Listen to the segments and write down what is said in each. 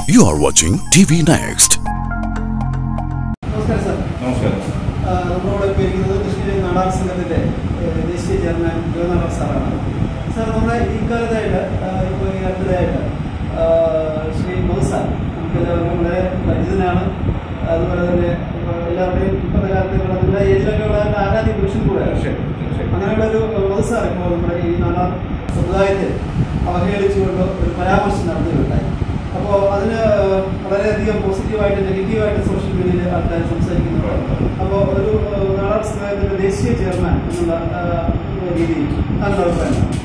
You are watching TV Next. നമസ്കാരം sir നമസ്കാരം ആ, നമ്മളോട് ഇപ്പോൾ ഇരിക്കുന്നത് തൃശ്ശൂർ നാടാർ സംഘത്തിൻ്റെ ഏഹ്, ദേശീയ ചെയർമാൻ യുവനാടർ സാറാണ് സാർ നമ്മുടെ ഈ കാലത്തായിട്ട് ആ, ഇപ്പോൾ ഈ അടുത്തതായിട്ട് ആ, ശ്രീ മൗസാൻ നമുക്കെല്ലാവർക്കും വളരെ പരിചിതനാണ് അതുപോലെ തന്നെ ഇപ്പോൾ എല്ലാവരുടെയും ഇപ്പോഴത്തെ കാലത്ത് നമ്മുടെ ഏജിലൊക്കെ ഉള്ള ഒരു ആരാധ്യ പുരുഷൻ കൂടെയാണ് തീർച്ചയായും, തീർച്ചയായും. അങ്ങനെയുള്ള ഒരു മൗസാർ ഇപ്പോൾ നമ്മുടെ ഈ നാടാർ സമുദായത്തെ അവഹേളിച്ചുകൊണ്ട് ഒരു പരാമർശം നടത്തുകയുണ്ടായി അപ്പോൾ അതിന് വളരെയധികം പോസിറ്റീവായിട്ട് നെഗറ്റീവായിട്ട് സോഷ്യൽ മീഡിയയിൽ ആൾക്കാർ സംസാരിക്കുന്നുണ്ട് അപ്പോൾ ഒരു ഏഹ്, നാടാർ സമുദായത്തിന്റെ ദേശീയ ചെയർമാൻ എന്നുള്ള ഏഹ്, രീതിയിൽ താങ്കളുടെ അഭിപ്രായം എന്താണ്?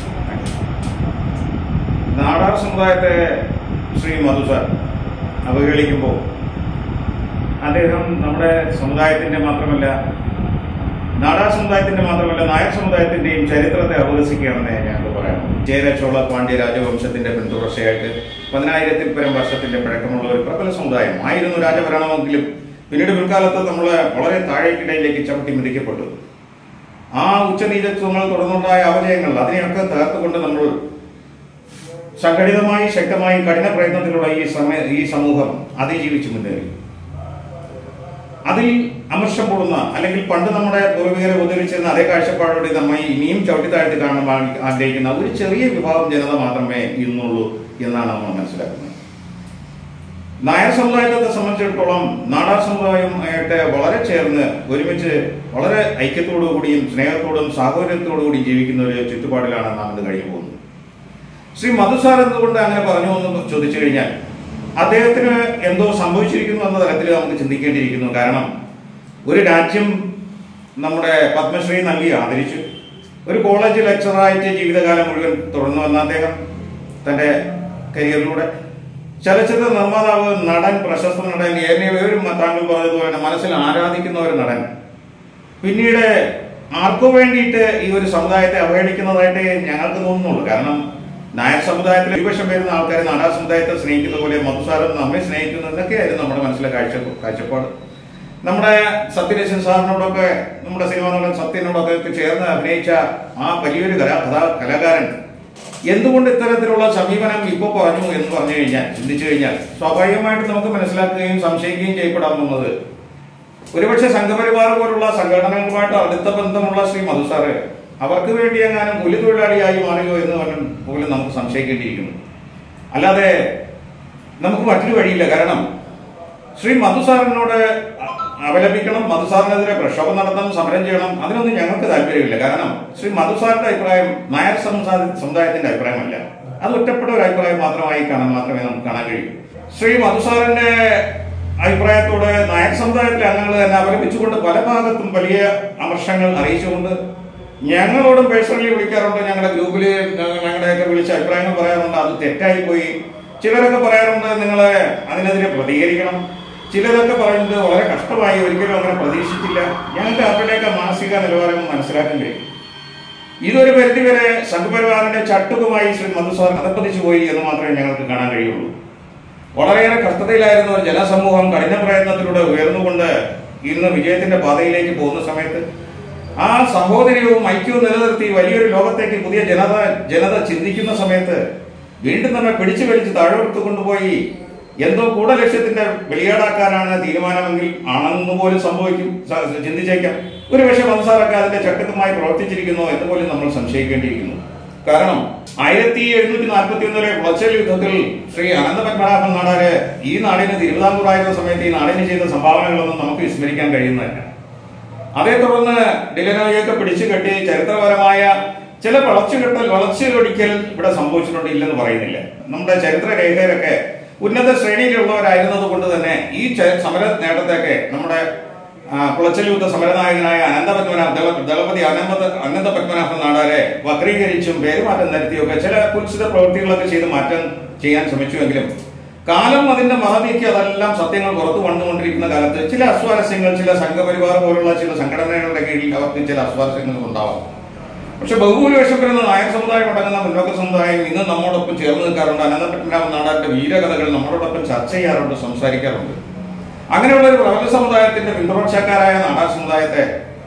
നാടാർ സമുദായത്തെ ശ്രീ മധുസാർ അവഹേളിക്കുമ്പോൾ അദ്ദേഹം നമ്മുടെ സമുദായത്തിന്റെ മാത്രമല്ല നാടാർ സമുദായത്തിന്റെ മാത്രമല്ല നായർ സമുദായത്തിന്റെയും ചരിത്രത്തെ അപഹസിക്കുകയാണെന്ന് ഞങ്ങൾക്ക് പറയാം ചേര ചോള പാണ്ഡ്യ രാജവംശത്തിന്റെ പിന്തുടർച്ചയായിട്ട് പതിനായിരത്തിൽ പരം വർഷത്തിന്റെ പഴക്കമുള്ള ഒരു പ്രബല സമുദായം ആയിരുന്നു രാജഭരണമെങ്കിലും പിന്നീട് പിൽക്കാലത്ത് നമ്മൾ വളരെ താഴേക്കിടയിലേക്ക് ചവിട്ടി മെതിക്കപ്പെട്ടു ആ ഉച്ചനീചത്വങ്ങൾ തുടർന്നുണ്ടായ അപജയങ്ങൾ അതിനെയൊക്കെ തകർത്തുകൊണ്ട് നമ്മൾ സംഘടിതമായി ശക്തമായി കഠിന പ്രയത്നത്തിലൂടെ ഈ സമയ ഈ സമൂഹം അതിജീവിച്ചു മുന്നേറി അതിൽ അമർഷം കൂടുന്ന അല്ലെങ്കിൽ പണ്ട് നമ്മുടെ പൂർവികരെ ഉപദ്രവിച്ചിരുന്ന അതേ കാഴ്ചപ്പാടോടെ നമ്മൾ ഇനിയും ചവിട്ടിത്താഴ്ത്തി കാണാൻ ആ- ആഗ്രഹിക്കുന്ന ഒരു ചെറിയ വിഭാഗം ജനത മാത്രമേ ഇന്നുള്ളൂ എന്നാണ് നമ്മൾ മനസ്സിലാക്കുന്നത് നായർ സമുദായത്തെ സംബന്ധിച്ചിടത്തോളം നാടാർ സമുദായമായിട്ട് വളരെ ചേർന്ന് ഒരുമിച്ച് വളരെ ഐക്യത്തോടു കൂടിയും സ്നേഹത്തോടും സാഹോദര്യത്തോടു കൂടിയും ജീവിക്കുന്ന ഒരു ചുറ്റുപാടിലാണ് നാം ഇത് കഴിഞ്ഞു പോകുന്നത് ശ്രീ മധുസാർ എന്തുകൊണ്ട് അങ്ങനെ പറഞ്ഞു എന്ന് ചോദിച്ചു കഴിഞ്ഞാൽ അദ്ദേഹത്തിന് എന്തോ സംഭവിച്ചിരിക്കുന്നു എന്ന തരത്തിൽ നമുക്ക് ചിന്തിക്കേണ്ടിയിരിക്കുന്നു കാരണം ഒരു രാജ്യം നമ്മുടെ പത്മശ്രീ നൽകി ആദരിച്ചു ഒരു കോളേജ് ലെക്ചറായിട്ട് ജീവിതകാലം മുഴുവൻ തുടർന്നു വന്ന അദ്ദേഹം തന്റെ കരിയറിലൂടെ ചലച്ചിത്ര നിർമ്മാതാവ് നടൻ പ്രശസ്ത നടൻ ഏവരും താങ്കൾ പറഞ്ഞതുപോലെ തന്നെ മനസ്സിൽ ആരാധിക്കുന്ന ഒരു നടൻ പിന്നീട് ആർക്കു വേണ്ടിയിട്ട് ഈ ഒരു സമുദായത്തെ അവഹേളിക്കുന്നതായിട്ട് ഞങ്ങൾക്ക് തോന്നുന്നുള്ളൂ കാരണം നായർ സമുദായത്തിൽ ഭൂരിപക്ഷം വരുന്ന ആൾക്കാർ നാടാർ സമുദായത്തെ സ്നേഹിക്കുന്ന പോലെ മധുസാരം നമ്മെ സ്നേഹിക്കുന്നു എന്നൊക്കെയായിരുന്നു നമ്മുടെ മനസ്സിലെ കാഴ്ച കാഴ്ചപ്പാട് നമ്മുടെ സത്യരശൻ സാറിനോടൊക്കെ നമ്മുടെ സിനിമാ നടൻ സത്യനോടൊക്കെ ചേർന്ന് അഭിനയിച്ച ആ വലിയൊരു കലാ കഥാ കലാകാരൻ എന്തുകൊണ്ട് ഇത്തരത്തിലുള്ള സമീപനം ഇപ്പോൾ പറഞ്ഞു എന്ന് പറഞ്ഞു കഴിഞ്ഞാൽ ചിന്തിച്ചു കഴിഞ്ഞാൽ സ്വാഭാവികമായിട്ട് നമുക്ക് മനസ്സിലാക്കുകയും സംശയിക്കുകയും ചെയ്യപ്പെടാവുന്നത് ഒരുപക്ഷെ സംഘപരിവാർ പോലുള്ള സംഘടനകളുമായിട്ട് അടുത്ത ബന്ധമുള്ള ശ്രീ മധുസാറ് അവർക്ക് വേണ്ടി എങ്ങാനും കൂലി തൊഴിലാളിയായി മാറിയോ എന്ന് പറഞ്ഞ് പോലും നമുക്ക് സംശയിക്കേണ്ടിയിരിക്കുന്നു അല്ലാതെ നമുക്ക് മറ്റൊരു വഴിയില്ല കാരണം ശ്രീ മധുസാറിനോട് അ- അപലപിക്കണം മധുസാറിനെതിരെ പ്രക്ഷോഭം നടത്തണം സമരം ചെയ്യണം അതിനൊന്നും ഞങ്ങൾക്ക് താല്പര്യമില്ല കാരണം ശ്രീ മധുസാറിന്റെ അഭിപ്രായം നായർ സമുദായ സമുദായത്തിന്റെ അഭിപ്രായമല്ല അത് ഒറ്റപ്പെട്ട ഒരു അഭിപ്രായം മാത്രമായി കാണാൻ മാത്രമേ നമുക്ക് കാണാൻ കഴിയൂ ശ്രീ മധുസാറിന്റെ അഭിപ്രായത്തോട് നായർ സമുദായത്തിലെ അംഗങ്ങൾ തന്നെ അപലപിച്ചുകൊണ്ട് പല ഭാഗത്തും വലിയ അമർഷങ്ങൾ അറിയിച്ചുകൊണ്ട് ഞങ്ങളോടും പേഴ്സണലി വിളിക്കാറുണ്ട് ഞങ്ങളുടെ ഗ്രൂപ്പിൽ ഞങ്ങളുടെയൊക്കെ വിളിച്ച അഭിപ്രായങ്ങൾ പറയാറുണ്ട് അത് തെറ്റായി പോയി ചിലരൊക്കെ പറയാറുണ്ട് നിങ്ങൾ അതിനെതിരെ പ്രതികരിക്കണം ചിലരൊക്കെ പറയുന്നത് വളരെ കഷ്ടമായി ഒരിക്കലും അങ്ങനെ പ്രതീക്ഷിച്ചില്ല ഞങ്ങൾക്ക് അവരുടെയൊക്കെ മാനസിക നിലവാരം മനസ്സിലാക്കാൻ കഴിയും ഇതൊരു പരിധിവരെ സംഘപരിവാറിന്റെ ചട്ടുകുമായി ശ്രീ മധുസാർ അതപ്പതിച്ചു പോയി എന്ന് മാത്രമേ ഞങ്ങൾക്ക് കാണാൻ കഴിയുള്ളൂ വളരെയേറെ കഷ്ടതയിലായിരുന്ന ഒരു ജനസമൂഹം കഠിന പ്രയത്നത്തിലൂടെ ഉയർന്നുകൊണ്ട് ഇന്ന് വിജയത്തിന്റെ പാതയിലേക്ക് പോകുന്ന സമയത്ത് ആ സഹോദര്യവും ഐക്യവും നിലനിർത്തി വലിയൊരു ലോകത്തേക്ക് പുതിയ ജനത ജനത ചിന്തിക്കുന്ന സമയത്ത് വീണ്ടും നമ്മെ പിടിച്ചു വലിച്ച് താഴോട്ട് കൊണ്ടുപോയി എന്തോ കൂടെ ലക്ഷ്യത്തിന്റെ വെളിയാടാക്കാനാണ് തീരുമാനമെങ്കിൽ ആണെന്ന് പോലും സംഭവിക്കും സ- ചിന്തിച്ചേക്കാം ഒരു പക്ഷേ മൻസാറൊക്കെ അതിന്റെ ചട്ടക്കമായി പ്രവർത്തിച്ചിരിക്കുന്നോ എന്ന് പോലും നമ്മൾ സംശയിക്കേണ്ടിയിരിക്കുന്നു കാരണം ആയിരത്തി എഴുന്നൂറ്റി നാൽപ്പത്തി ഒന്നിലെ കുളച്ചൽ യുദ്ധത്തിൽ ശ്രീ അനന്തപത്മനാഭൻ നാടാര് ഈ നാടിന് തിരുവിതാംകൂറായിരുന്ന സമയത്ത് ഈ നാടിന് ചെയ്ത സംഭാവനകളൊന്നും നമുക്ക് വിസ്മരിക്കാൻ കഴിയുന്നതല്ല അതേ തുടർന്ന് ഡിലനോയൊക്കെ പിടിച്ചു കെട്ടി ചരിത്രപരമായ ചില വളച്ചുകെട്ടൽ വളച്ചിലൊടിക്കൽ ഇവിടെ സംഭവിച്ചിട്ടുണ്ട് ഇല്ലെന്ന് പറയുന്നില്ല നമ്മുടെ ചരിത്ര രേഖയിലൊക്കെ ഉന്നത ശ്രേണിയിലുള്ളവരായിരുന്നത് കൊണ്ട് തന്നെ ഈ ച- സമര നേട്ടത്തെയൊക്കെ നമ്മുടെ ആ, കുളച്ചൽ യുദ്ധ സമരനായകനായ അനന്തപത്മനാഭ ദള- ദളപതി അനന്ത അനന്ത പത്മനാഭൻ നാടാരെ വക്രീകരിച്ചും പേരുമാറ്റം നടത്തിയൊക്കെ ചില കുൽസിത പ്രവൃത്തികളൊക്കെ ചെയ്ത് മാറ്റം ചെയ്യാൻ ശ്രമിച്ചുവെങ്കിലും കാലം അതിന്റെ മറനീക്കി അതെല്ലാം സത്യങ്ങൾ പുറത്തു വന്നുകൊണ്ടിരിക്കുന്ന കാലത്ത് ചില അസ്വാരസ്യങ്ങൾ ചില സംഘപരിവാർ പോലുള്ള ചില സംഘടനകളുടെ കീഴിൽ അവർക്ക് ചില അസ്വാരസ്യങ്ങൾ ഉണ്ടാവാം പക്ഷെ ബഹുഭൂരിപക്ഷം വരുന്ന നായർ സമുദായം അടങ്ങുന്ന മുന്നോക്ക സമുദായം ഇന്ന് നമ്മോടൊപ്പം ചേർന്ന് നിൽക്കാറുണ്ട് അനന്തപത്മനാഭ നാടാന്റെ വീരകഥകൾ നമ്മളോടൊപ്പം ചർച്ച ചെയ്യാറുണ്ട് സംസാരിക്കാറുണ്ട് അങ്ങനെയുള്ള ഒരു പ്രബല സമുദായത്തിന്റെ പിന്തുടർച്ചക്കാരായ നാടാർ സമുദായത്തെ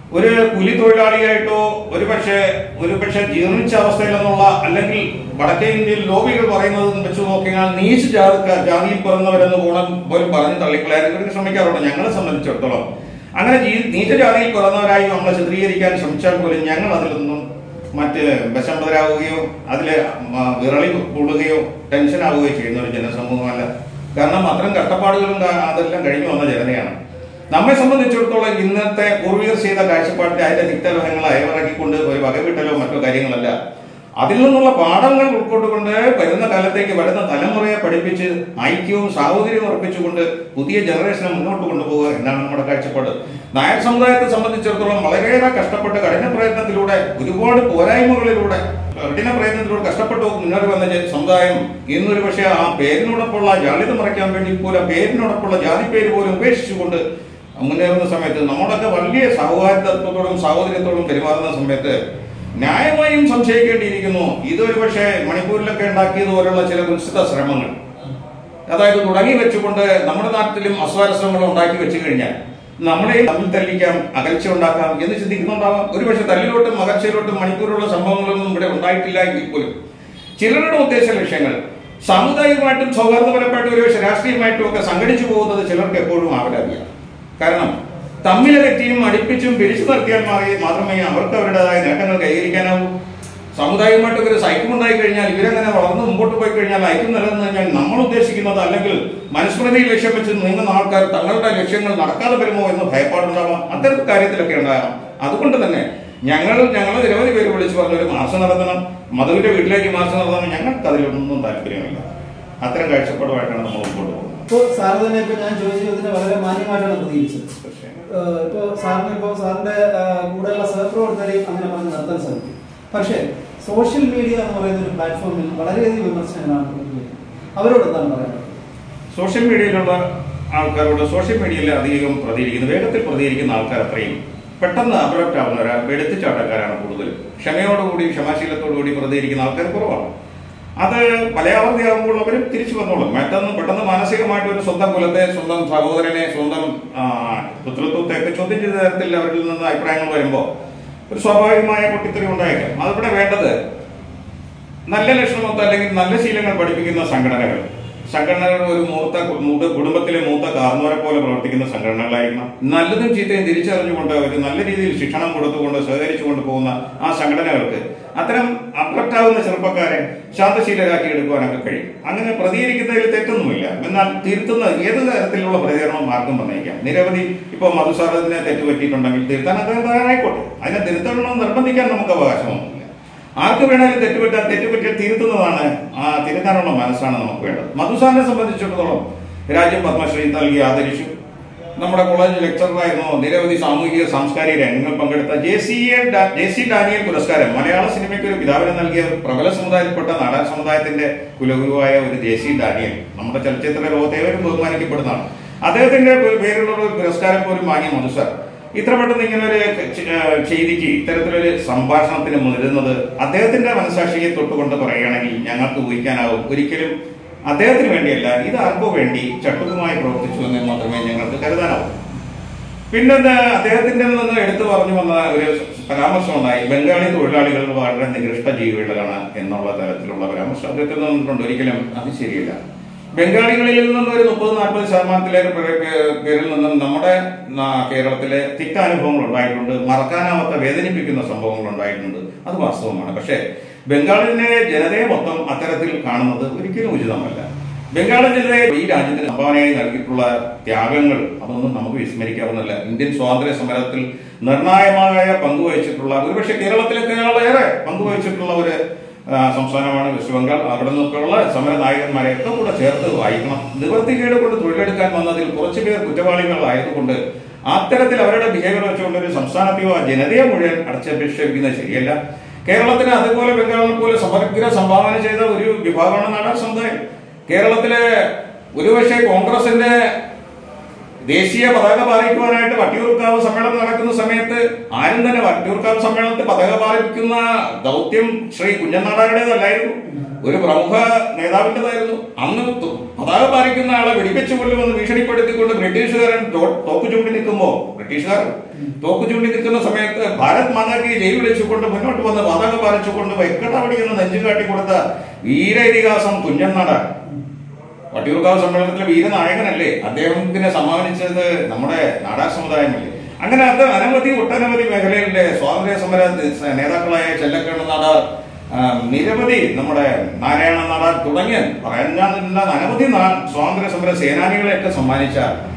ഒരു കൂലി തൊഴിലാളിയായിട്ടോ ഒരു പക്ഷേ ഒരു പക്ഷേ ജീർണിച്ച അവസ്ഥയിൽ നിന്നുള്ള അല്ലെങ്കിൽ വടക്കേ ഇന്ത്യയിൽ ലോബികൾ പറയുന്നത് വെച്ച് നോക്കിയാൽ നീച്ച് ജാതിക്ക ജാതിയിൽ പിറന്നവരെന്ന് പോണം പോലും പറഞ്ഞ് തള്ളിക്കളയാൻ ഇവർക്ക് ശ്രമിക്കാറുണ്ട് ഞങ്ങളെ സംബന്ധിച്ചിടത്തോളം അങ്ങനെ ജീ- നീച്ച ജാതിയിൽ പിറന്നവരായി നമ്മളെ ചിത്രീകരിക്കാൻ ശ്രമിച്ചാൽ പോലും ഞങ്ങൾ അതിലൊന്നും മറ്റ് വിഷമതരാവുകയോ അതില് മ- വിറളി കൂടുകയോ ടെൻഷൻ ആവുകയോ ചെയ്യുന്ന ഒരു ജനസമൂഹമല്ല കാരണം അത്തരം കഷ്ടപ്പാടുകളും കാ- അതെല്ലാം കഴിഞ്ഞു വന്ന ജനതയാണ് നമ്മെ സംബന്ധിച്ചിടത്തോളം ഇന്നത്തെ പൂർവികർ ചെയ്ത കാഴ്ചപ്പാടിന്റെ അതിന്റെ തിക്തലോഹങ്ങൾ അയവിറക്കിക്കൊണ്ട് ഒരു വകവിട്ടലോ മറ്റോ കാര്യങ്ങളല്ല അതിൽ നിന്നുള്ള പാഠങ്ങൾ ഉൾക്കൊണ്ടുകൊണ്ട് വരുന്ന കാലത്തേക്ക് വരുന്ന തലമുറയെ പഠിപ്പിച്ച് ഐക്യവും സാഹോദര്യവും ഉറപ്പിച്ചുകൊണ്ട് പുതിയ ജനറേഷനെ മുന്നോട്ട് കൊണ്ടുപോകുക എന്നാണ് നമ്മുടെ കാഴ്ചപ്പാട് നായർ സമുദായത്തെ സംബന്ധിച്ചിടത്തോളം വളരെയേറെ കഷ്ടപ്പെട്ട് കഠിന പ്രയത്നത്തിലൂടെ ഒരുപാട് പോരായ്മകളിലൂടെ കഠിന പ്രയത്നത്തിലൂടെ കഷ്ടപ്പെട്ട് മുന്നോട്ട് വന്ന ജ- സമുദായം ഇന്നൊരു പക്ഷേ ആ പേരിനോടൊപ്പമുള്ള ജാളിത മറയ്ക്കാൻ വേണ്ടി പോലും ആ പേരിനോടൊപ്പമുള്ള ജാതി പേര് പോലും ഉപേക്ഷിച്ചുകൊണ്ട് മുന്നേറുന്ന സമയത്ത് നമ്മളൊക്കെ വലിയ സൗഹാർദ്ദത്തോടും സാഹോദര്യത്തോടും പെരുമാറുന്ന സമയത്ത് ന്യായമായും സംശയിക്കേണ്ടിയിരിക്കുന്നു ഇതൊരു പക്ഷേ മണിപ്പൂരിലൊക്കെ ഉണ്ടാക്കിയതുപോലുള്ള ചില കുൽസിത ശ്രമങ്ങൾ അതായത് തുടങ്ങി വെച്ചുകൊണ്ട് നമ്മുടെ നാട്ടിലും അസ്വാരസ്യങ്ങൾ ഉണ്ടാക്കി വെച്ചു കഴിഞ്ഞാൽ നമ്മളെയും തമ്മിൽ തല്ലിക്കാം അകൽച്ച ഉണ്ടാക്കാം എന്ന് ചിന്തിക്കുന്നുണ്ടാവാം ഒരുപക്ഷെ തല്ലിലോട്ടും അകൽച്ചയിലോട്ടും മണിക്കൂറുള്ള സംഭവങ്ങളൊന്നും ഇവിടെ ഉണ്ടായിട്ടില്ല എങ്കിൽ പോലും ചിലരുടെ ഉദ്ദേശ ലക്ഷ്യങ്ങൾ സാമുദായികമായിട്ടും സൗഹാർദ്ദപരമായിട്ടും ഒരുപക്ഷെ രാഷ്ട്രീയമായിട്ടും ഒക്കെ സംഘടിച്ചു പോകുന്നത് ചിലർക്ക് എപ്പോഴും ആവലാതിയാണ് കാരണം തമ്മിലകറ്റിയും അടുപ്പിച്ചും പിരിച്ചു നിർത്തിയാൽ മാറി മാത്രമേ അവർക്ക് അവരുടേതായ നേട്ടങ്ങൾ കൈവരിക്കാനാവൂ സാമുദായികമായിട്ടൊക്കെ ഒരു സൈക്യം ഉണ്ടായി കഴിഞ്ഞാൽ ഇവരങ്ങനെ വളർന്ന് മുമ്പോട്ട് പോയി കഴിഞ്ഞാൽ ഐക്യം നിലനിന്ന് കഴിഞ്ഞാൽ നമ്മൾ ഉദ്ദേശിക്കുന്നത് അല്ലെങ്കിൽ മനുസ്മൃതിയിൽ ലക്ഷ്യം വെച്ച് നീങ്ങുന്ന ആൾക്കാർ തങ്ങളുടെ ലക്ഷ്യങ്ങൾ നടക്കാതെ വരുമോ എന്ന് ഭയപ്പാടുണ്ടാവാം അത്തരത്തിൽ കാര്യത്തിലൊക്കെ ഉണ്ടാകാം അതുകൊണ്ട് തന്നെ ഞങ്ങൾ ഞങ്ങൾ നിരവധി പേര് വിളിച്ചു പറഞ്ഞു ഒരു മാസം നടത്തണം മധുവിന്റെ വീട്ടിലേക്ക് മാസം നടത്തണം ഞങ്ങൾക്ക് അതിലൊന്നും താല്പര്യമില്ല അത്തരം കാഴ്ചപ്പാടുമായിട്ടാണ് നമ്മൾ മുമ്പോട്ട് പോകുന്നത് ഇപ്പോൾ സാർ തന്നെ ഇപ്പൊ ഞാൻ ചോദിച്ച ചോദ്യത്തിന് വളരെ മാന്യമായിട്ടാണ് പ്രതികരിച്ചത് ഏഹ് ഇപ്പൊ സാറിന് ഇപ്പൊ സാറിന്റെ ഏഹ് കൂടെയുള്ള സഹപ്രവർത്തകരെയും അങ്ങനെ പറഞ്ഞ് നിർത്താൻ സാധിക്കും പക്ഷേ സോഷ്യൽ മീഡിയ എന്ന് പറയുന്ന ഒരു പ്ലാറ്റ്ഫോമിൽ വളരെയധികം വിമർശനങ്ങളാണ് വരുന്നത്. അവരോട് എന്താണ് പറയുന്നത് സോഷ്യൽ മീഡിയയിലുള്ള ആൾക്കാരോട് സോഷ്യൽ മീഡിയയിൽ അധികം പ്രതികരിക്കുന്ന വേഗത്തിൽ പ്രതികരിക്കുന്ന ആൾക്കാർ അത്രയും പെട്ടെന്ന് അപ്രപ്റ്റ് ആവുന്നവരാ എടുത്തുചാട്ടക്കാരാണ് കൂടുതൽ ക്ഷമയോടുകൂടി ക്ഷമാശീലത്തോടുകൂടി പ്രതികരിക്കുന്ന ആൾക്കാർ കുറവാണ് അത് പലയാവർത്തിയാകുമ്പോൾ അവർ തിരിച്ചു വന്നോളും മറ്റൊന്ന് പെട്ടെന്ന് മാനസികമായിട്ട് ഒരു സ്വന്തം കുലത്തെ സ്വന്തം സഹോദരനെ സ്വന്തം ആ, പുത്രത്വത്തെ ഒക്കെ ചോദ്യം ചെയ്ത തരത്തിൽ അവരിൽ നിന്ന് അഭിപ്രായങ്ങൾ വരുമ്പോൾ ഒരു സ്വാഭാവികമായ പൊട്ടിത്തെറി ഉണ്ടായേക്കാം അതിവിടെ വേണ്ടത് നല്ല ലക്ഷണമൊത്ത അല്ലെങ്കിൽ നല്ല ശീലങ്ങൾ പഠിപ്പിക്കുന്ന സംഘടനകൾ സംഘടനകൾ ഒരു മൂത്ത മൂത്ത കുടുംബത്തിലെ മൂത്ത കാർന്നവരെ പോലെ പ്രവർത്തിക്കുന്ന സംഘടനകളായിരിക്കണം നല്ലതും ചീത്തയും തിരിച്ചറിഞ്ഞുകൊണ്ട് ഒരു നല്ല രീതിയിൽ ശിക്ഷണം കൊടുത്തുകൊണ്ട് സഹകരിച്ചുകൊണ്ട് പോകുന്ന ആ സംഘടനകൾക്ക് അത്തരം അപ്രക്റ്റാവുന്ന ചെറുപ്പക്കാരെ ശാന്തശീലരാക്കി എടുക്കുവാനൊക്കെ കഴിയും അങ്ങനെ പ്രതികരിക്കുന്നതിൽ തെറ്റൊന്നുമില്ല എന്നാൽ തിരുത്തുന്ന ഏത് തരത്തിലുള്ള പ്രതികരണവും ആർക്കും വന്നേക്കാം നിരവധി ഇപ്പോൾ മധുസാറിനെ തെറ്റുപറ്റിയിട്ടുണ്ടെങ്കിൽ തിരുത്താൻ അദ്ദേഹം തയ്യാറായിക്കോട്ടെ അതിനെ തിരുത്തണമെന്ന് നിർബന്ധിക്കാൻ നമുക്ക് അവകാശമൊന്നുമില്ല ആർക്ക് വേണേലും തെറ്റുപറ്റാൻ തെറ്റുപറ്റിയാൽ തിരുത്തുന്നതാണ് ആ തിരുത്താനുള്ള മനസ്സാണ് നമുക്ക് വേണ്ടത് മധുസാറിനെ സംബന്ധിച്ചിടത്തോളം രാജ്യം പത്മശ്രീ നൽകി ആദരിച്ചു നമ്മുടെ കോളേജ് ലെക്ചറായിരുന്നു നിരവധി സാമൂഹിക സാംസ്കാരിക രംഗങ്ങൾ പങ്കെടുത്ത J C A J C Daniel പുരസ്കാരം മലയാള സിനിമയ്ക്ക് ഒരു പിതാവിനെ നൽകിയ പ്രബല സമുദായത്തിൽപ്പെട്ട നാടക സമുദായത്തിന്റെ കുലഗുരുവായ ഒരു ജെ സി ഡാനിയൽ നമ്മുടെ ചലച്ചിത്ര ലോകത്തെ ഏവരും ബഹുമാനിക്കപ്പെടുന്നതാണ് അദ്ദേഹത്തിന്റെ പേരിലുള്ള ഒരു പുരസ്കാരം പോലും വാങ്ങിയ മധുസാർ ഇത്ര പെട്ടെന്ന് ഇങ്ങനെ ഒരു ചെ- ഏഹ് ചെയ്തിക്ക് ഇത്തരത്തിലൊരു സംഭാഷണത്തിന് മുതിരുന്നത് അദ്ദേഹത്തിന്റെ മനസാക്ഷിയെ തൊട്ടുകൊണ്ട് പറയുകയാണെങ്കിൽ ഞങ്ങൾക്ക് ഊഹിക്കാനാവും ഒരിക്കലും അദ്ദേഹത്തിന് വേണ്ടിയല്ല ഇത് ആർക്കോ വേണ്ടി ചട്ടുകമായി പ്രവർത്തിച്ചു എന്ന് മാത്രമേ ഞങ്ങൾക്ക് കരുതാനാവൂ പിന്നെന്താ അദ്ദേഹത്തിന്റെ നിന്ന് എടുത്തു പറഞ്ഞു വന്ന ഒരു പരാമർശം ഉണ്ടായി ബംഗാളി തൊഴിലാളികൾ വളരെ നികൃഷ്ട ജീവികളാണ് എന്നുള്ള തരത്തിലുള്ള പരാമർശം അദ്ദേഹത്തിൽ നിന്നിട്ടുണ്ട് ഒരിക്കലും അത് ശരിയല്ല ബംഗാളികളിൽ നിന്നും ഒരു മുപ്പത് നാൽപ്പത് ശതമാനത്തിലേക്ക് പേ- പേ- പേരിൽ നിന്നും നമ്മുടെ നാ- കേരളത്തിലെ തിക്ത അനുഭവങ്ങൾ ഉണ്ടായിട്ടുണ്ട് മറക്കാനാവാത്ത വേദനിപ്പിക്കുന്ന സംഭവങ്ങൾ ഉണ്ടായിട്ടുണ്ട് അത് വാസ്തവമാണ് പക്ഷേ ബംഗാളിലെ ജനതയെ മൊത്തം അത്തരത്തിൽ കാണുന്നത് ഒരിക്കലും ഉചിതമല്ല ബംഗാളിൽ ജനതയെ ഈ രാജ്യത്തിന് സംഭാവനയായി നൽകിയിട്ടുള്ള ത്യാഗങ്ങൾ അതൊന്നും നമുക്ക് വിസ്മരിക്കാവുന്നതല്ല ഇന്ത്യൻ സ്വാതന്ത്ര്യ സമരത്തിൽ നിർണായകമായ പങ്കുവഹിച്ചിട്ടുള്ള ഒരുപക്ഷെ കേരളത്തിലേക്കാളേറെ പങ്കുവഹിച്ചിട്ടുള്ള ഒരു ആ, സംസ്ഥാനമാണ് വെസ്റ്റ് ബംഗാൾ അവിടെ നിന്നൊക്കെയുള്ള സമര നായകന്മാരെ ഒക്കെ കൂടെ ചേർത്ത് വായിക്കണം നിവർത്തികേട് കൊണ്ട് തൊഴിലെടുക്കാൻ വന്നതിൽ കുറച്ചു പേർ കുറ്റവാളികളായതുകൊണ്ട് അത്തരത്തിൽ അവരുടെ ബിഹേവിയർ വെച്ചുകൊണ്ട് ഒരു സംസ്ഥാനത്തെയോ ആ ജനതയെ മുഴുവൻ അടച്ചപേക്ഷിക്കുന്നത് ശരിയല്ല കേരളത്തിന് അതുപോലെ ബംഗാളിനെ പോലെ സമഗ്ര സംഭാവന ചെയ്ത ഒരു വിഭാഗമാണ് നാടാർ സമുദായം കേരളത്തിലെ ഒരുപക്ഷെ കോൺഗ്രസിന്റെ ദേശീയ പതാക പാലിക്കുവാനായിട്ട് വട്ടിയൂർക്കാവ് സമ്മേളനം നടക്കുന്ന സമയത്ത് ആരും തന്നെ വട്ടിയൂർക്കാവ് സമ്മേളനത്തിൽ പതാക പാലിക്കുന്ന ദൗത്യം ശ്രീ കുഞ്ഞനാടാരുടേതല്ലായിരുന്നു ഒരു പ്രമുഖ നേതാവിൻ്റെതായിരുന്നു അന്ന് തു- പതാക പാലിക്കുന്ന ആളെ വെടിവെച്ച് കൊല്ലുമെന്ന് ഭീഷണിപ്പെടുത്തിക്കൊണ്ട് ബ്രിട്ടീഷുകാരൻ തോ- തോക്ക് ചൂണ്ടി നിൽക്കുമ്പോൾ ബ്രിട്ടീഷുകാരൻ തോക്ക് ചൂണ്ടി നിൽക്കുന്ന സമയത്ത് ഭാരത് മാതാക്ക് ജയിൽ വിളിച്ചുകൊണ്ട് മുന്നോട്ട് വന്ന് പതാക പാലിച്ചുകൊണ്ട് വെക്കടവടി എന്ന് നെഞ്ചു കാട്ടി കൊടുത്ത വീരേതിഹാസം തുഞ്ചൻ വട്ടിയൂർക്കാവ് സമ്മേളനത്തിലെ വീരനായകനല്ലേ അദ്ദേഹത്തിനെ സമ്മാനിച്ചത് നമ്മുടെ നാടാർ സമുദായമല്ലേ അങ്ങനെ അത് അനവധി ഒട്ടനവധി മേഖലകളിലെ സ്വാതന്ത്ര്യ സമര നേതാക്കളായ ചെല്ലക്കണ്ണ നാടാർ ആ, നിരവധി നമ്മുടെ നാരായണ നാടാർ തുടങ്ങിയ പറയാൻ അനവധി നാ- സ്വാതന്ത്ര്യ സമര സേനാനികളെയൊക്കെ സമ്മാനിച്ച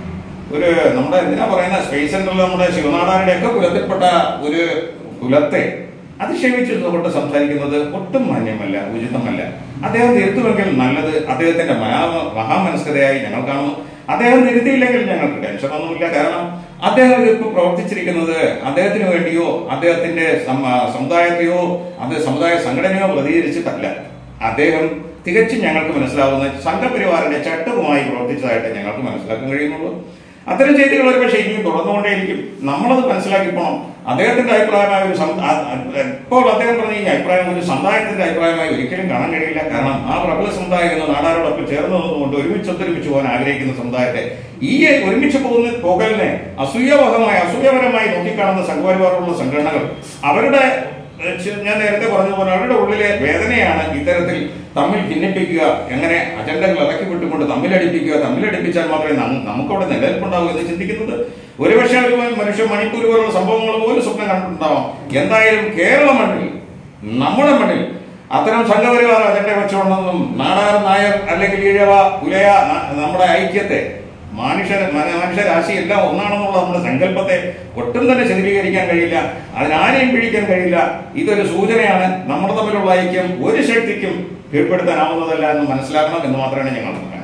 ഒരു നമ്മുടെ എന്തിനാ പറയുന്ന സ്പേസ് സെന്ററിൽ നമ്മുടെ ശിവനാടാരുടെ ഒക്കെ കുലത്തിൽപ്പെട്ട ഒരു കുലത്തെ അധിക്ഷേപിച്ചുകൊണ്ട് സംസാരിക്കുന്നത് ഒട്ടും മാന്യമല്ല ഉചിതമല്ല അദ്ദേഹം തിരുത്തുമെങ്കിൽ നല്ലത് അദ്ദേഹത്തിന്റെ മഹാ- മഹാമനസ്കതയായി ഞങ്ങൾ കാണുന്നു അദ്ദേഹം തിരുത്തിയില്ലെങ്കിൽ ഞങ്ങൾക്ക് ടെൻഷനൊന്നുമില്ല കാരണം അദ്ദേഹം ഇതിപ്പോ പ്രവർത്തിച്ചിരിക്കുന്നത് അദ്ദേഹത്തിന് വേണ്ടിയോ അദ്ദേഹത്തിന്റെ സം- സമുദായത്തെയോ അത് സമുദായ സംഘടനയോ പ്രതികരിച്ചിട്ടല്ല അദ്ദേഹം തികച്ചും ഞങ്ങൾക്ക് മനസ്സിലാവുന്ന സംഘപരിവാറിന്റെ ചട്ടവുമായി പ്രവർത്തിച്ചതായിട്ട് ഞങ്ങൾക്ക് മനസ്സിലാക്കാൻ കഴിയുന്നുള്ളൂ അത്തരം ചെയ്തികൾ ഒരു പക്ഷേ ഇനിയും തുടർന്നുകൊണ്ടേയിരിക്കും നമ്മളത് മനസ്സിലാക്കി പോകണം അദ്ദേഹത്തിന്റെ അഭിപ്രായമായ ഒരു സം- ആ- ആ- ഇപ്പോൾ അദ്ദേഹം പറഞ്ഞ ഈ അഭിപ്രായം ഒരു സമുദായത്തിന്റെ അഭിപ്രായമായി ഒരിക്കലും കാണാൻ കഴിയില്ല കാരണം ആ പ്രബല സമുദായം എന്ന നാടാരോടൊപ്പം ചേർന്ന് നിന്നുകൊണ്ട് ഒരുമിച്ച് ഒത്തൊരുമിച്ച് പോകാൻ ആഗ്രഹിക്കുന്ന സമുദായത്തെ ഈ ഒരുമിച്ച് പോകുന്ന പോകലിനെ അസൂയവഹമായി അസൂയപരമായി നോക്കിക്കാണുന്ന സംഘപരിവാറുള്ള സംഘടനകൾ അവരുടെ ഏഹ്, ചെ- ഞാൻ നേരത്തെ പറഞ്ഞതുപോലെ അവരുടെ ഉള്ളിലെ വേദനയാണ് ഇത്തരത്തിൽ തമ്മിൽ ഭിന്നിപ്പിക്കുക എങ്ങനെ അജണ്ടകൾ ഇറക്കി വിട്ടുകൊണ്ട് തമ്മിലടിപ്പിക്കുക തമ്മിലടിപ്പിച്ചാൽ മാത്രമേ നം- നമുക്കവിടെ നിലനിൽപ്പുണ്ടാവൂ എന്ന് ചിന്തിക്കുന്നത് ഒരുപക്ഷെ ഒരു മനുഷ്യ മണിപ്പൂർ പോലുള്ള സംഭവങ്ങൾ പോലും സ്വപ്നം കണ്ടിട്ടുണ്ടാവാം എന്തായാലും കേരള മണ്ണിൽ നമ്മുടെ മണ്ണിൽ അത്തരം സംഘപരിവാർ അജണ്ട വെച്ചുകൊണ്ടൊന്നും നാടാർ നായർ അല്ലെങ്കിൽ ഈഴവ പുലയ ന- നമ്മുടെ ഐക്യത്തെ മനുഷ്യ മന- മനുഷ്യരാശി എല്ലാം ഒന്നാണെന്നുള്ള നമ്മുടെ സങ്കല്പത്തെ ഒട്ടും തന്നെ ശിഥിലീകരിക്കാൻ കഴിയില്ല അതിനാരെയും പിടിക്കാൻ കഴിയില്ല ഇതൊരു സൂചനയാണ് നമ്മുടെ തമ്മിലുള്ള ഐക്യം ഒരു ശക്തിക്കും കീഴ്പ്പെടുത്താനാവുന്നതല്ല എന്ന് മനസ്സിലാക്കണം എന്ന് മാത്രമേ ഞങ്ങൾ പറയാം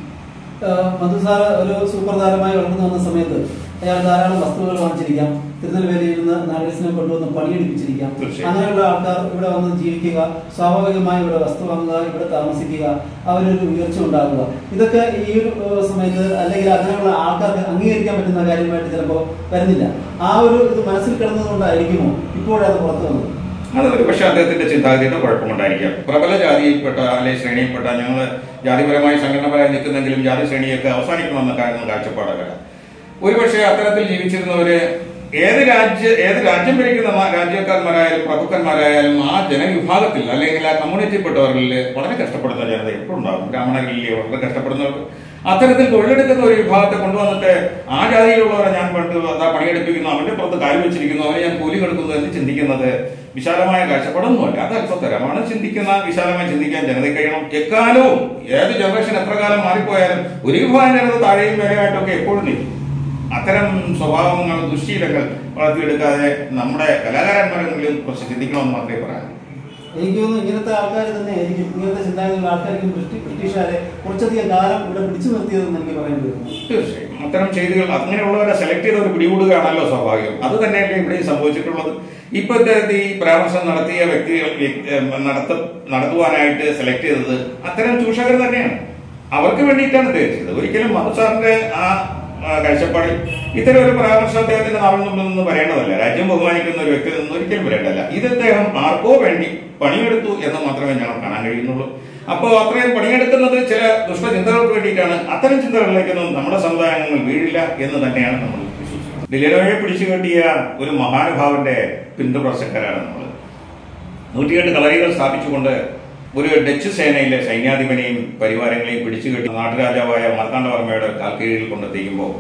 ഏഹ് മധു സാറ് ഒരു സൂപ്പർ താരമായി വളർന്നു വന്ന സമയത്ത് അയാൾ ധാരാളം വസ്തുക്കൾ വാങ്ങിച്ചിരിക്കാം തിരുനെൽവേലിയിൽ നിന്ന് നാഗരിസിനെ കൊണ്ടുവന്ന് പണിയെടുപ്പിച്ചിരിക്കാം തീർച്ചയായും. അങ്ങനെയുള്ള ആൾക്കാർ ഇവിടെ വന്ന് ജീവിക്കുക സ്വാഭാവികമായി ഇവിടെ വസ്തു വാങ്ങുക ഇവിടെ താമസിക്കുക അവരൊരു ഉയർച്ച ഉണ്ടാകുക ഇതൊക്കെ ഈ ഒരു ഏഹ് സമയത്ത് അല്ലെങ്കിൽ അങ്ങനെയുള്ള ആൾക്കാർക്ക് അംഗീകരിക്കാൻ പറ്റുന്ന കാര്യമായിട്ട് ചിലപ്പോൾ വരുന്നില്ല ആ ഒരു ഇത് മനസ്സിൽ കിടന്നതുകൊണ്ടായിരിക്കുമോ ഇപ്പോഴത് പുറത്തു വന്നത് അത് ഒരു പക്ഷേ അദ്ദേഹത്തിന്റെ ചിന്താഗതിയുടെ കുഴപ്പമുണ്ടായിരിക്കാം പ്രബല ജാതിയിൽപ്പെട്ട അല്ലെ ശ്രേണിയിൽപ്പെട്ട ഞങ്ങൾ ജാതിപരമായി സംഘടനപരമായി നിൽക്കുന്നെങ്കിലും ജാതി ശ്രേണിയൊക്കെ അവസാനിക്കണമെന്ന കാര്യം കാഴ്ചപ്പാടല്ല ഒരുപക്ഷെ അത്തരത്തിൽ ജീവിച്ചിരുന്നവര് ഏത് രാജ്യ ഏത് രാജ്യം ഭരിക്കുന്ന മ- രാജ്യക്കാരന്മാരായാലും പ്രഭുക്കന്മാരായാലും ആ ജനവിഭാഗത്തിൽ അല്ലെങ്കിൽ ആ കമ്മ്യൂണിറ്റിയിൽപ്പെട്ടവരിൽ വളരെ കഷ്ടപ്പെടുന്ന ജനത എപ്പോഴും ഉണ്ടാകും ബ്രാഹ്മണരിൽ വളരെ കഷ്ടപ്പെടുന്നവർക്ക് അത്തരത്തിൽ തൊഴിലെടുക്കുന്ന ഒരു വിഭാഗത്തെ കൊണ്ടുവന്നിട്ട് ആ ജാതിയിലുള്ളവരെ ഞാൻ പണ്ട് അതാ പണിയെടുപ്പിക്കുന്നു അവന്റെ പുറത്ത് കാല് വെച്ചിരിക്കുന്നു അവനെ ഞാൻ കൂലി കൊടുക്കുന്നു എന്ന് ചിന്തിക്കുന്നത് വിശാലമായ കാഴ്ചപ്പാടൊന്നുമല്ല അത് അല്പത്തരമാണ് ചിന്തിക്കുന്ന വിശാലമായി ചിന്തിക്കാൻ ജനത കഴിയണം എക്കാലവും ഏത് ജനറേഷൻ എത്ര കാലം മാറിപ്പോയാലും ഒരു വിഭാഗം ജനത താഴെയും മേലെയായിട്ടൊക്കെ എപ്പോഴും നിൽക്കും അത്തരം സ്വഭാവങ്ങൾ ദുശ്ശീലങ്ങൾ വളർത്തിയെടുക്കാതെ നമ്മുടെ കലാകാരന്മാരെങ്കിലും കുറച്ച് ചിന്തിക്കണമെന്ന് മാത്രമേ പറയാൻ എനിക്ക് തോന്നുന്നു ഇങ്ങനത്തെ ആൾക്കാർ തന്നെ ആയിരിക്കും ഇങ്ങനത്തെ ചിന്താഗതിയുള്ള ആൾക്കാർക്കും ബ്രിട്ടീഷ് ബ്രിട്ടീഷുകാരെ കുറച്ചധികം കാലം ഇവിടെ പിടിച്ചു നിർത്തിയതെന്ന് എനിക്ക് പറയേണ്ടി വരുന്നു തീർച്ചയായും അത്തരം ചെയ്തികൾ അങ്ങനെയുള്ളവരെ സെലക്ട് ചെയ്ത് ഒരു പിടികൂടുകയാണല്ലോ സ്വാഭാവികം അത് തന്നെയല്ലേ ഇവിടെ സംഭവിച്ചിട്ടുള്ളത് ഇപ്പോഴത്തെ ഈ പരാമർശം നടത്തിയ വ്യക്തികൾ ഏം, നടത്ത നടത്തുവാനായിട്ട് സെലക്ട് ചെയ്തത് അത്തരം ചൂഷകർ തന്നെയാണ് അവർക്ക് വേണ്ടിയിട്ടാണ് തേച്ചത് ഒരിക്കലും മധുസാറിന്റെ ആ ആ, കാഴ്ചപ്പാടിൽ ഇത്തരം ഒരു പരാമർശം അദ്ദേഹത്തിന്റെ നാവിൽ നിന്നും പറയേണ്ടതല്ല രാജ്യം ബഹുമാനിക്കുന്ന ഒരു വ്യക്തിയിൽ നിന്നും ഒരിക്കലും വരേണ്ടല്ല ഇത് അദ്ദേഹം ആർക്കോ വേണ്ടി പണിയെടുത്തു എന്ന് മാത്രമേ ഞങ്ങൾ കാണാൻ കഴിയുന്നുള്ളൂ അപ്പോൾ അത്രയും പണിയെടുക്കുന്നത് ചില ദുഷ്ടചിന്തകൾക്ക് വേണ്ടിയിട്ടാണ് അത്തരം ചിന്തകളിലേക്കൊന്നും നമ്മുടെ സമുദായങ്ങൾ വീഴില്ല എന്ന് തന്നെയാണ് നമ്മൾ വിശ്വസിക്കുന്നത് ദിലീനോയെ പിടിച്ചു കെട്ടിയ ഒരു മഹാനുഭാവന്റെ പിന്തുടർച്ചക്കാരാണ് നമ്മൾ നൂറ്റിയെട്ട് കളരികൾ സ്ഥാപിച്ചുകൊണ്ട് ഒരു ഡച്ച് സേനയിലെ സൈന്യാധിപനെയും പരിവാരങ്ങളെയും പിടിച്ചു കെട്ടി നാട്ടുരാജാവായ മാർത്താണ്ഡവർമ്മയുടെ കാൽക്കീഴിൽ കൊണ്ടെത്തിക്കുമ്പോൾ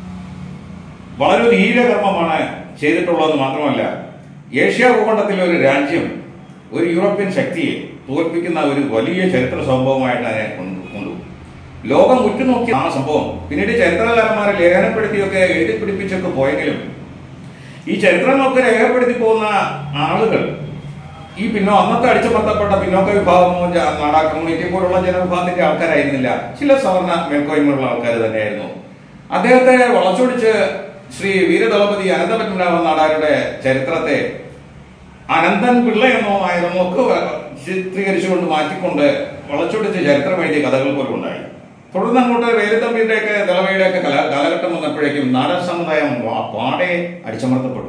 വളരെ ഒരു ധീരകർമ്മമാണ് ചെയ്തിട്ടുള്ളതെന്ന് മാത്രമല്ല ഏഷ്യ ഭൂഖണ്ഡത്തിലെ ഒരു രാജ്യം ഒരു യൂറോപ്യൻ ശക്തിയെ തോൽപ്പിക്കുന്ന ഒരു വലിയ ചരിത്ര സംഭവമായിട്ട് അതിനെ കൊണ്ടു കൊണ്ടു ലോകം ഉറ്റുനോക്കി ആ സംഭവം പിന്നീട് ചരിത്രകാരന്മാരെ ലേഖനപ്പെടുത്തിയൊക്കെ എഴുതി പിടിപ്പിച്ചൊക്കെ പോയെങ്കിലും ഈ ചരിത്രങ്ങളൊക്കെ രേഖപ്പെടുത്തി പോകുന്ന ആളുകൾ ഈ പിന്നോ അന്നത്തെ അടിച്ചമർത്തപ്പെട്ട പിന്നോക്ക വിഭാഗമോ ജ- നാടാ കമ്മ്യൂണിറ്റി പോലുള്ള ജനവിഭാഗത്തിന്റെ ആൾക്കാരായിരുന്നില്ല ചില സവർണ മേൽക്കോയ്മയുള്ള ആൾക്കാർ തന്നെയായിരുന്നു അദ്ദേഹത്തെ വളച്ചൊടിച്ച് ശ്രീ വീരദളപതി അനന്തപത്മനാഭ നാടാരുടെ ചരിത്രത്തെ അനന്തൻ പിള്ള എന്നോ ആയിരുന്നു ഒക്കെ വ- ചിത്രീകരിച്ചുകൊണ്ട് മാറ്റിക്കൊണ്ട് വളച്ചൊടിച്ച് ചരിത്രം എഴുതിയ കഥകൾ പോലും ഉണ്ടായി തുടർന്ന് അങ്ങോട്ട് വേലുത്തമ്പിയുടെയൊക്കെ ദളവയുടെയൊക്കെ കല കാലഘട്ടം വന്നപ്പോഴേക്കും നാടാർ സമുദായം വാ- പാടെ അടിച്ചമർത്തപ്പെട്ടു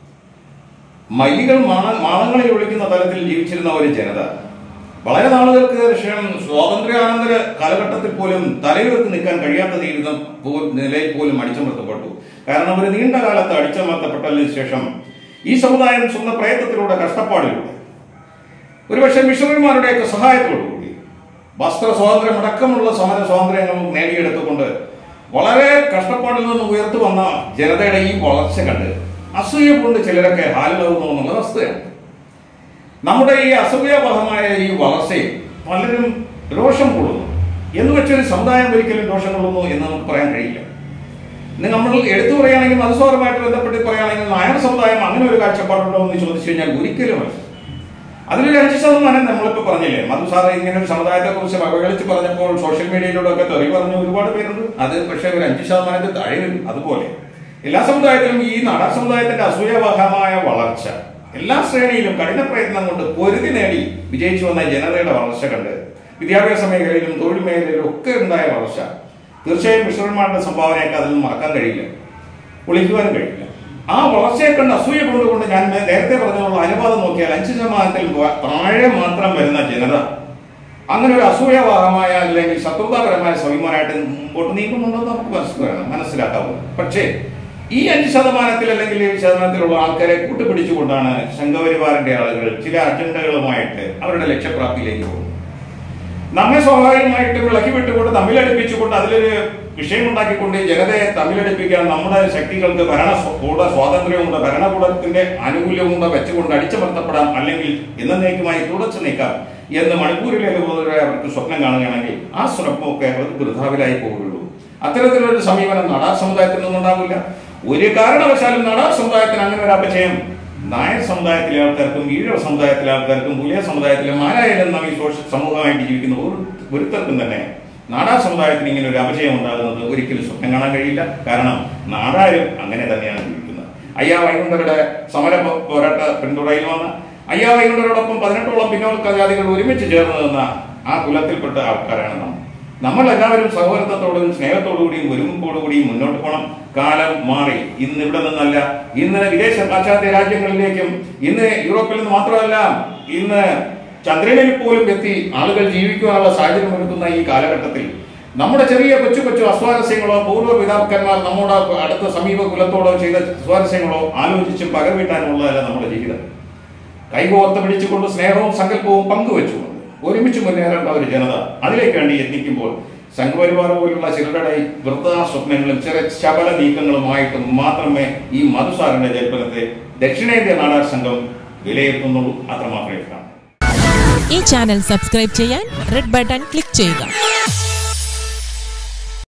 മല്ലികൾ മാണ മാളങ്ങളിൽ ഒളിക്കുന്ന തലത്തിൽ ജീവിച്ചിരുന്ന ഒരു ജനത വളരെ നാളുകൾക്ക് ശേഷം സ്വാതന്ത്ര്യാനന്തര കാലഘട്ടത്തിൽ പോലും തലയുയർത്തി നിൽക്കാൻ കഴിയാത്ത ജീവിതം പോ- നിലയിൽ പോലും അടിച്ചമർത്തപ്പെട്ടു കാരണം ഒരു നീണ്ട കാലത്ത് അടിച്ചമർത്തപ്പെട്ടതിന് ശേഷം ഈ സമുദായം സ്വന്തം പ്രയത്നത്തിലൂടെ കഷ്ടപ്പാടിലൂടെ ഒരുപക്ഷെ മിഷണറിമാരുടെയൊക്കെ സഹായത്തോടുകൂടി വസ്ത്ര സ്വാതന്ത്ര്യം അടക്കമുള്ള സമര സ്വാതന്ത്ര്യങ്ങൾ നേടിയെടുത്തുകൊണ്ട് വളരെ കഷ്ടപ്പാടിൽ നിന്ന് ഉയർത്തു വന്ന ജനതയുടെ ഈ വളർച്ച കണ്ട് അസൂയ കൊണ്ട് ചിലരൊക്കെ ഹാലിലാവുന്നു എന്നുള്ള വസ്തുതയാണ് നമ്മുടെ ഈ അസൂയാപഹമായ ഈ വളർച്ചയിൽ പലരും രോഷം കൊള്ളുന്നു എന്ന് വെച്ചൊരു സമുദായം ഒരിക്കലും രോഷം കൊള്ളുന്നു എന്ന് നമുക്ക് പറയാൻ കഴിയില്ല ഇന്ന് നമ്മൾ എടുത്തു പറയുകയാണെങ്കിൽ മതസ്വാരമായിട്ട് ബന്ധപ്പെട്ട് പറയുകയാണെങ്കിൽ നായർ സമുദായം അങ്ങനെ ഒരു കാഴ്ചപ്പാടുണ്ടോ എന്ന് ചോദിച്ചു കഴിഞ്ഞാൽ ഒരിക്കലുമല്ല അതിലൊരു അഞ്ച് ശതമാനം നമ്മളിപ്പോ പറഞ്ഞില്ലേ മധു സാറ് ഇങ്ങനെ ഒരു സമുദായത്തെ കുറിച്ച് അവഗണിച്ച് പറഞ്ഞപ്പോൾ സോഷ്യൽ മീഡിയയിലൂടെ ഒക്കെ തെറി പറഞ്ഞ ഒരുപാട് പേരുണ്ട് അത് പക്ഷേ ഒരു അഞ്ച് ശതമാനത്തിൽ താഴെ വരും അതുപോലെ എല്ലാ സമുദായത്തിലും ഈ നാടാർ സമുദായത്തിന്റെ അസൂയാവഹമായ വളർച്ച എല്ലാ ശ്രേണിയിലും കഠിന പ്രയത്നം കൊണ്ട് പൊരുതി നേടി വിജയിച്ചു വന്ന ജനതയുടെ വളർച്ച കണ്ട് വിദ്യാഭ്യാസ മേഖലയിലും തൊഴിൽ മേഖലയിലും ഒക്കെ ഉണ്ടായ വളർച്ച തീർച്ചയായും മിഷണന്മാരുടെ സംഭാവനയൊക്കെ അതിൽ നിന്ന് മറക്കാൻ കഴിയില്ല ഒളിക്കുവാനും കഴിയില്ല ആ വളർച്ചയെ കണ്ട് അസൂയ കൊണ്ടുകൊണ്ട് ഞാൻ നേ- നേരത്തെ പറഞ്ഞുള്ള അനുപാതം നോക്കിയാൽ അഞ്ച് ശതമാനത്തിൽ വ- താഴെ മാത്രം വരുന്ന ജനത അങ്ങനെ ഒരു അസൂയവാഹമായ അല്ലെങ്കിൽ ശത്രുതാപരമായ സമീപനമായിട്ട് മുമ്പോട്ട് നീങ്ങുന്നുണ്ടെന്ന് നമുക്ക് മനസ്സിലാക്കണം മനസ്സിലാക്കാവും പക്ഷേ ഈ അഞ്ച് ശതമാനത്തിൽ അല്ലെങ്കിൽ ഏഴ് ശതമാനത്തിലുള്ള ആൾക്കാരെ കൂട്ടുപിടിച്ചുകൊണ്ടാണ് സംഘപരിവാറിന്റെ ആളുകൾ ചില അജണ്ടകളുമായിട്ട് അവരുടെ ലക്ഷ്യപ്രാപ്തിയിലേക്ക് പോകുന്നത് നമ്മെ സ്വാഭാവികമായിട്ട് വിളക്കി വിട്ടുകൊണ്ട് തമ്മിലടുപ്പിച്ചുകൊണ്ട് അതിലൊരു വിഷയം ഉണ്ടാക്കിക്കൊണ്ട് ജനതയെ തമ്മിലടുപ്പിക്കാൻ നമ്മുടെ ശക്തികൾക്ക് ഭരണ സ്വ- കൂട സ്വാതന്ത്ര്യമുണ്ട് ഭരണകൂടത്തിന്റെ ആനുകൂല്യമുണ്ട് വെച്ചുകൊണ്ട് അടിച്ചമർത്തപ്പെടാം അല്ലെങ്കിൽ എന്നേക്കുമായി തുടച്ചു നീക്കാം എന്ന് മണിപ്പൂരിലെ അതുപോലെ അവർക്ക് സ്വപ്നം കാണുകയാണെങ്കിൽ ആ സ്വപ്നമൊക്കെ അവർക്ക് വൃഥാവിലായി പോവുകയുള്ളൂ അത്തരത്തിലൊരു സമീപനം നാടാർ സമുദായത്തിൽ നിന്നുണ്ടാവില്ല ഒരു കാരണവശാലും നാടാർ സമുദായത്തിന് അങ്ങനെ ഒരു അപചയം നായർ സമുദായത്തിലെ ആൾക്കാർക്കും ഈഴവ സമുദായത്തിലെ ആൾക്കാർക്കും പുലിയ സമുദായത്തിലെ മാരായാലും നാം ഈ സോഷ്യൽ സമൂഹമായിട്ട് ജീവിക്കുന്ന ഒരു ഒരുത്തർക്കും തന്നെ നാടാർ സമുദായത്തിന് ഇങ്ങനെ ഒരു അപജയം ഉണ്ടാകുന്നത് ഒരിക്കലും സ്വപ്നം കാണാൻ കഴിയില്ല കാരണം നാടാരും അങ്ങനെ തന്നെയാണ് ജീവിക്കുന്നത് അയ്യാ വൈകുണ്ഠരുടെ സമര പോ- പോരാട്ട പിന്തുണയിൽ വന്ന അയ്യാ വൈകുണ്ഠരോടൊപ്പം പതിനെട്ടോളം പിന്നോക്ക ജാതികൾ ഒരുമിച്ച് ചേർന്ന് നിന്ന ആ കുലത്തിൽപ്പെട്ട ആൾക്കാരാണ് നാം നമ്മൾ എല്ലാവരും സഹോദരത്തോടും സ്നേഹത്തോടുകൂടിയും ഒരുമ്പോടുകൂടിയും മുന്നോട്ട് പോകണം കാലം മാറി ഇന്ന് ഇവിടെ നിന്നല്ല ഇന്ന് വിദേശ പാശ്ചാത്യ രാജ്യങ്ങളിലേക്കും ഇന്ന് യൂറോപ്പിൽ നിന്ന് മാത്രമല്ല ഇന്ന് ചന്ദ്രനിൽ പോലും എത്തി ആളുകൾ ജീവിക്കുവാനുള്ള സാഹചര്യം ഒരുക്കുന്ന ഈ കാലഘട്ടത്തിൽ നമ്മുടെ ചെറിയ കൊച്ചു കൊച്ചു അസ്വാരസ്യങ്ങളോ പൂർവ്വ പിതാക്കന്മാർ നമ്മുടെ അടുത്ത സമീപ കുലത്തോടോ ചെയ്ത സ്വാരസ്യങ്ങളോ ആലോചിച്ചും പകവീട്ടാനുള്ളതല്ല നമ്മുടെ ജീവിതം കൈകോർത്ത് പിടിച്ചുകൊണ്ട് സ്നേഹവും സങ്കല്പവും പങ്കുവെച്ചുകൊണ്ട് ഒരുമിച്ച് മുന്നേറേണ്ട ഒരു ജനത അതിലേക്ക് വേണ്ടി യത്നിക്കുമ്പോൾ സംഘപരിവാർ പോലുള്ള ചിലരുടെ ഈ വൃത്താ സ്വപ്നങ്ങളും ചെറിയ ശബല നീക്കങ്ങളുമായിട്ട് മാത്രമേ ഈ മധുസാറിന്റെ ജൽപ്പനത്തെ ദക്ഷിണേന്ത്യ നാടാർ സംഘം വിലയിരുത്തുന്നുള്ളൂ അത്രമാത്രമേ കാണൂ ഈ ചാനൽ സബ്സ്ക്രൈബ് ചെയ്യാൻ റെഡ് ബട്ടൺ ക്ലിക്ക് ചെയ്യുക